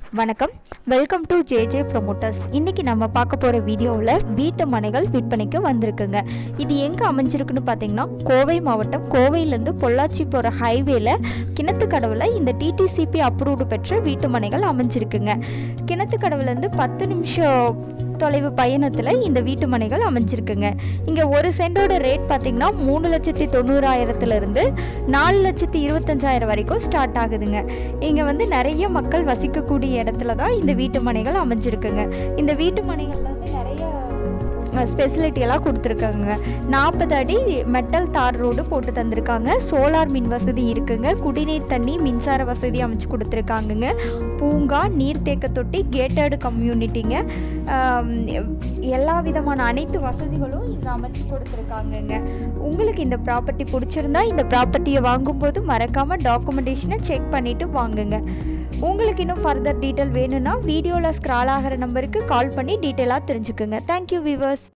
வணக்கம் welcome to J J promoters இன்றைக்கி நம்ம பார்க்க போகிற வீடியோவில் வீட்டு மனைகள் விற்பனைக்கு வந்திருக்குங்க இது எங்கே அமைஞ்சிருக்குன்னு பார்த்தீங்கன்னா கோவை மாவட்டம் கோவையிலேருந்து பொள்ளாச்சி போகிற ஹைவேல கிணத்துக்கடவில் இந்த டிடிசிபி அப்ரூவ்டு பெற்ற வீட்டு மனைகள் அமைஞ்சிருக்குங்க கிணத்துக்கடவுலேருந்து பத்து நிமிஷம் தொலைவு பயணத்தில் இந்த வீட்டு மனைகள் அமைஞ்சிருக்குங்க இங்கே ஒரு சென்டோட ரேட் பார்த்தீங்கன்னா மூணு லட்சத்தி தொண்ணூறாயிரத்துலேருந்து நாலு லட்சத்தி இருபத்தஞ்சாயிரம் வரைக்கும் ஸ்டார்ட் ஆகுதுங்க இங்கே வந்து நிறைய மக்கள் வசிக்கக்கூடிய இடத்துல தான் இந்த வீட்டு மனைகள் அமைஞ்சிருக்குங்க இந்த வீட்டு மனைகள்ல வந்து நிறைய ஸ்பெசிலிட்டி எல்லாம் கொடுத்துருக்காங்க நாற்பது அடி மெட்டல் தார் ரோடு போட்டு தந்திருக்காங்க சோலார் மின் வசதி இருக்குங்க குடிநீர் தண்ணி மின்சார வசதி அமைச்சு கொடுத்துருக்காங்கங்க பூங்கா நீர்த்தேக்க தொட்டி கேட்டடு கம்யூனிட்டிங்க ஆம், எல்லா விதமான அனைத்து வசதிகளும் இங்கே அமைச்சு கொடுத்துருக்காங்கங்க உங்களுக்கு இந்த ப்ராப்பர்ட்டி பிடிச்சிருந்தா இந்த ப்ராப்பர்ட்டியை வாங்கும்போது மறக்காமல் டாக்குமெண்டேஷனை செக் பண்ணிவிட்டு வாங்குங்க உங்களுக்கு இன்னும் ஃபர்தர் டீட்டெயில் வேணும்னா வீடியோவில் ஸ்க்ரால் ஆகிற நம்பருக்கு கால் பண்ணி டீட்டெயிலாக தெரிஞ்சுக்குங்க தேங்க்யூ விவர்ஸ்